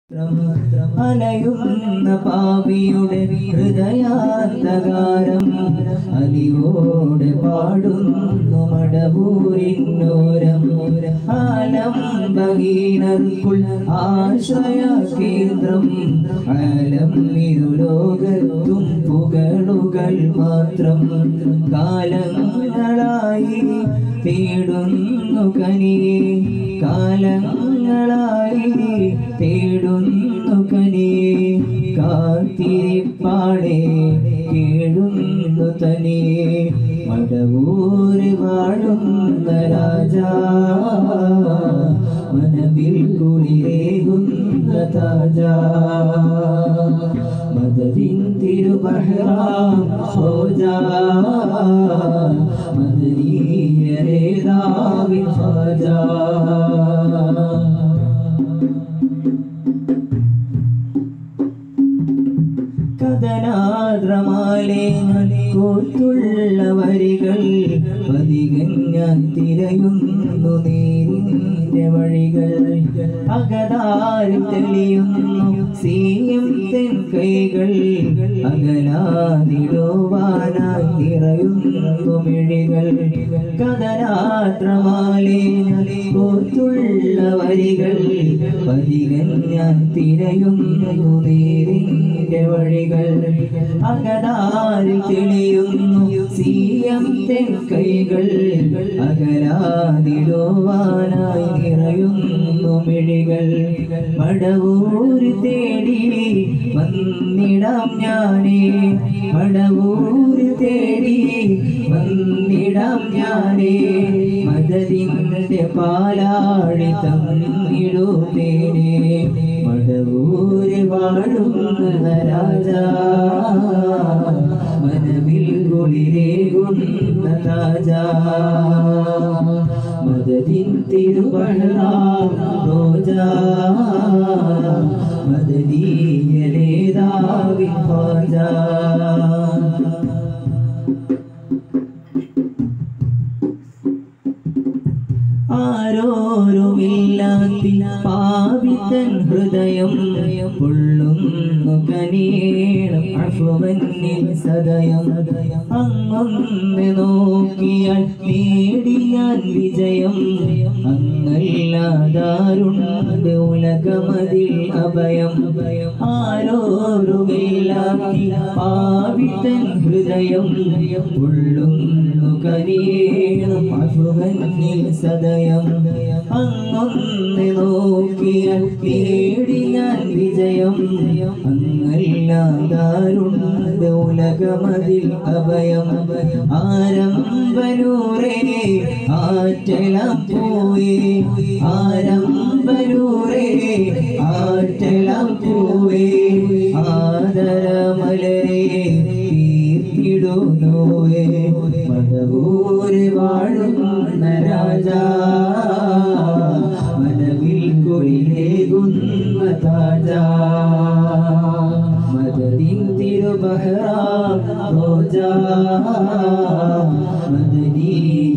അലയുന്ന പാപിയുടെ ഹൃദയാന്തകാരം അലിവോടെ പാടുന്നു മടവൂരിന്നോരം ആലംബഹീനർക്കുൾ ആശ്രയ കേന്ദ്രം ആലം ഇരുലോകത്തും പുകളുകൾ മാത്രം കാലങ്ങളായി തേടുന്നു കനിയെ കാലങ്ങളായി തേടുന്നു കനിയെ കാത്തിരിപ്പാടെ കേഴുന്നു തനിയെ മടവൂര് വാഴുന്ന രാജാ മനവിൽ കുളിരേകുന്ന താജാ മദദിൻ തിരുബഹ്റാം സോജാ മദനീയരേതാവിൻ ഹാജാ കഥനാദ്രമാലേ കോർത്തുള്ള വരികൾ പതികൻ ഞാൻ തിരയുന്നു നേരിന്റെ വഴികൾ അകതാരിൽ തെളിയുന്നു സീയം തെൻ കൈകൾ അകലാതിടുവാനായി നിറയുന്നു മിഴികൾ കഥനാദ്രമാലേ കോർത്തുള്ള വരികൾ പതികൻ ഞാൻ തിരയുന്നു നേരിന്റെ വഴികൾ അകതാരിൽ തെളിയുന്നു സീയം തെൻ കൈകൾ അകലാതിടുവാനായി നിറയുന്നു മിഴികൾ മടവൂര് തേടി വന്നിടാം ഞാനേ മടവൂര് തേടി വന്നിടാം ഞാനേ മദതിന്റെ പാലാഴി തന്നിടുത്തേനേ മടവൂര് വാഴുന്ന രാജാ മനവിൽ കുളിരേകുന്ന താജാ മദതിൻ തിരുവള്ളാം റോജാ മദനീയലേതാവിൻ ഖാജാ ആരോരുമില്ലാത്തി പാപിത്തൻ ഹൃദയം പൊള്ളുന്നു കനീണം അഫുവന്നിൽ സദയം അങ്ങൊന്ന് നോക്കിയാൽ നേടിയാൻ വിജയം അങ്ങല്ലാതാരുണ്ട് ഉലകമതിൽ അഭയം ആരോരുമില്ലാത്തി പാപിത്തൻ ഹൃദയം പൊള്ളുന്നു കനീണം അഫുവന്നിൽ സദയം അങ്ങൊന്ന് നോക്കിയാൽ നേടിയാൻ വിജയം അങ്ങല്ലാതാരുണ്ട് ഉലകമതിൽ അഭയം ആരംഭനൂറേ ആറ്റലം പോയേ ആരംഭനൂറേ ആറ്റലം പോയേ ആദരമലരേ തീർത്തിടുന്നോയേ മതവൂര് വാഴുന്ന രാജാ മനവിൽ കുളിരേകുന്ന താജാ മദദിൻ തിരുബഹ്റാം റോജാ മദനീ